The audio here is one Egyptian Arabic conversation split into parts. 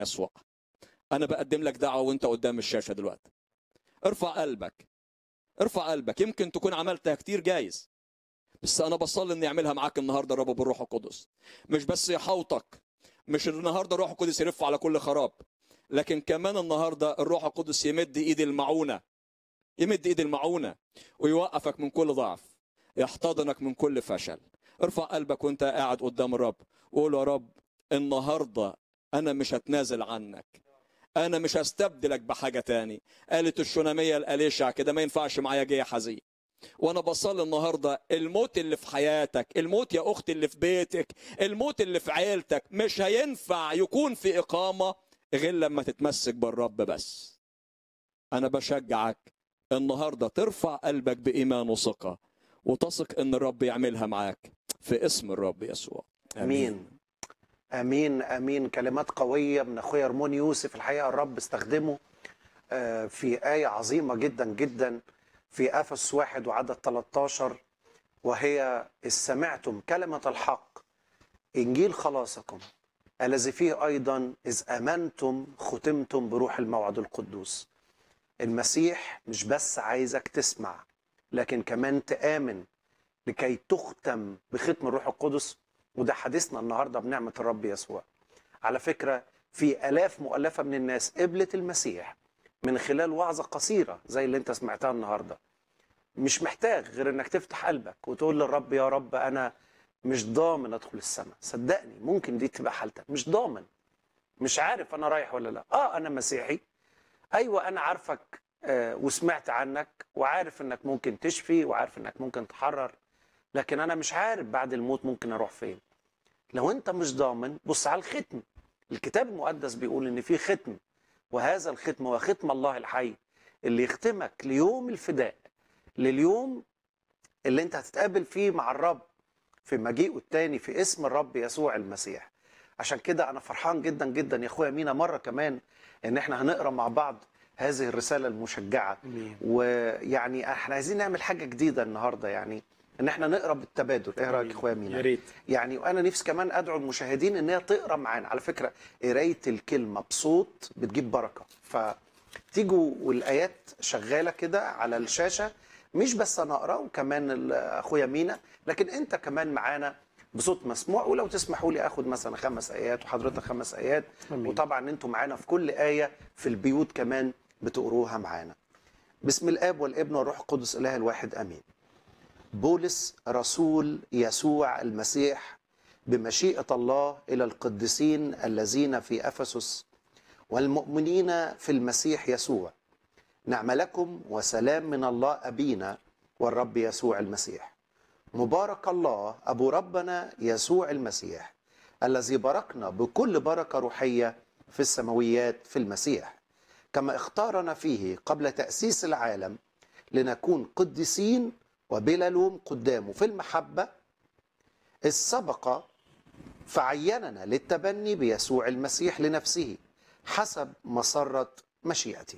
يسوع انا بقدم لك دعوه وانت قدام الشاشه دلوقتي ارفع قلبك ارفع قلبك يمكن تكون عملتها كتير جايز بس انا بصلي اني اعملها معاك النهارده الرب بالروح القدس مش بس يحوطك مش النهارده الروح القدس يرف على كل خراب لكن كمان النهارده الروح القدس يمد ايد المعونه يمد ايد المعونه ويوقفك من كل ضعف يحتضنك من كل فشل ارفع قلبك وانت قاعد قدام الرب وقول يا رب النهارده انا مش هتنازل عنك انا مش هستبدلك بحاجه تاني قالت الشوناميه الاليشع كده ما ينفعش معايا جايه حزين وانا بصلي النهارده الموت اللي في حياتك الموت يا اختي اللي في بيتك الموت اللي في عيلتك مش هينفع يكون في اقامه غير لما تتمسك بالرب بس انا بشجعك النهارده ترفع قلبك بايمان وثقه وتثق ان الرب يعملها معاك في اسم الرب يسوع امين امين امين كلمات قويه من اخويا رمون يوسف الحقيقه الرب استخدمه آه، في ايه عظيمه جدا جدا في افس واحد وعدد 13 وهي إذ سمعتم كلمه الحق انجيل خلاصكم الذي فيه ايضا اذ امنتم ختمتم بروح الموعد القدوس المسيح مش بس عايزك تسمع لكن كمان تآمن لكي تختم بختم الروح القدس وده حديثنا النهارده بنعمه الرب يسوع. على فكره في الاف مؤلفه من الناس قبلت المسيح من خلال وعظه قصيره زي اللي انت سمعتها النهارده. مش محتاج غير انك تفتح قلبك وتقول للرب يا رب انا مش ضامن ادخل السماء، صدقني ممكن دي تبقى حالتك، مش ضامن. مش عارف انا رايح ولا لا، اه انا مسيحي. ايوه انا عارفك آه وسمعت عنك وعارف انك ممكن تشفي وعارف انك ممكن تحرر لكن انا مش عارف بعد الموت ممكن اروح فين لو انت مش ضامن بص على الختم الكتاب المقدس بيقول ان في ختم وهذا الختم هو ختم الله الحي اللي يختمك ليوم الفداء لليوم اللي انت هتتقابل فيه مع الرب في مجيئه التاني في اسم الرب يسوع المسيح عشان كده انا فرحان جدا جدا يا اخويا مينا مره كمان ان احنا هنقرا مع بعض هذه الرساله المشجعه امين ويعني احنا عايزين نعمل حاجه جديده النهارده يعني ان احنا نقرا بالتبادل ايه رايك يا اخويا مينا يا ريت يعني وانا نفسي كمان ادعو المشاهدين ان هي تقرا معانا على فكره قرايه الكلمه بصوت بتجيب بركه فتيجوا والايات شغاله كده على الشاشه مش بس انا اقرا وكمان ال- اخويا مينا لكن انت كمان معانا بصوت مسموع ولو تسمحوا لي اخد مثلا خمس ايات وحضرتك خمس ايات امين وطبعا انتوا معانا في كل ايه في البيوت كمان بتقروها معانا بسم الاب والابن والروح القدس اله الواحد امين بولس رسول يسوع المسيح بمشيئه الله الى القديسين الذين في افسس والمؤمنين في المسيح يسوع نعم لكم وسلام من الله ابينا والرب يسوع المسيح مبارك الله ابو ربنا يسوع المسيح الذي باركنا بكل بركه روحيه في السماويات في المسيح كما اختارنا فيه قبل تاسيس العالم لنكون قديسين وبلا لوم قدامه في المحبه اذ سبق فعيننا للتبني بيسوع المسيح لنفسه حسب مسره مشيئته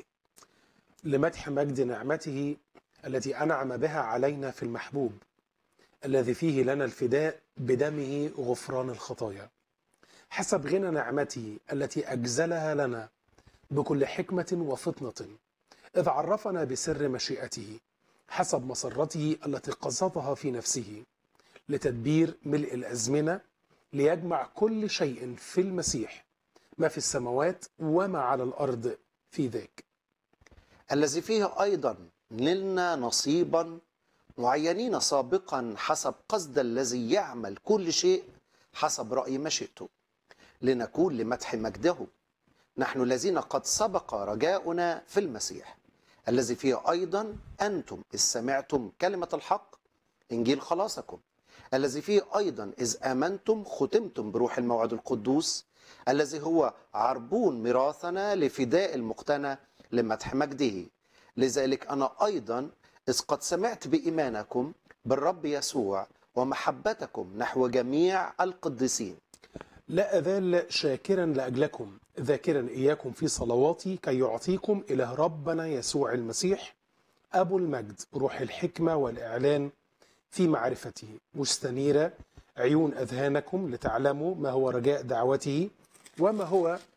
لمدح مجد نعمته التي انعم بها علينا في المحبوب الذي فيه لنا الفداء بدمه غفران الخطايا حسب غنى نعمته التي اجزلها لنا بكل حكمه وفطنه اذ عرفنا بسر مشيئته حسب مسرته التي قصدها في نفسه لتدبير ملء الازمنه ليجمع كل شيء في المسيح ما في السماوات وما على الارض في ذاك الذي فيه ايضا نلنا نصيبا معينين سابقا حسب قصد الذي يعمل كل شيء حسب راي مشيئته لنكون لمدح مجده نحن الذين قد سبق رجاؤنا في المسيح الذي فيه ايضا انتم اذ سمعتم كلمه الحق انجيل خلاصكم الذي فيه ايضا اذ امنتم ختمتم بروح الموعد القدوس الذي هو عربون ميراثنا لفداء المقتنى لمدح مجده لذلك انا ايضا اذ قد سمعت بايمانكم بالرب يسوع ومحبتكم نحو جميع القديسين لا أزال شاكرا لأجلكم ذاكرا إياكم في صلواتي كي يعطيكم إله ربنا يسوع المسيح أبو المجد روح الحكمة والإعلان في معرفته مستنيرة عيون أذهانكم لتعلموا ما هو رجاء دعوته وما هو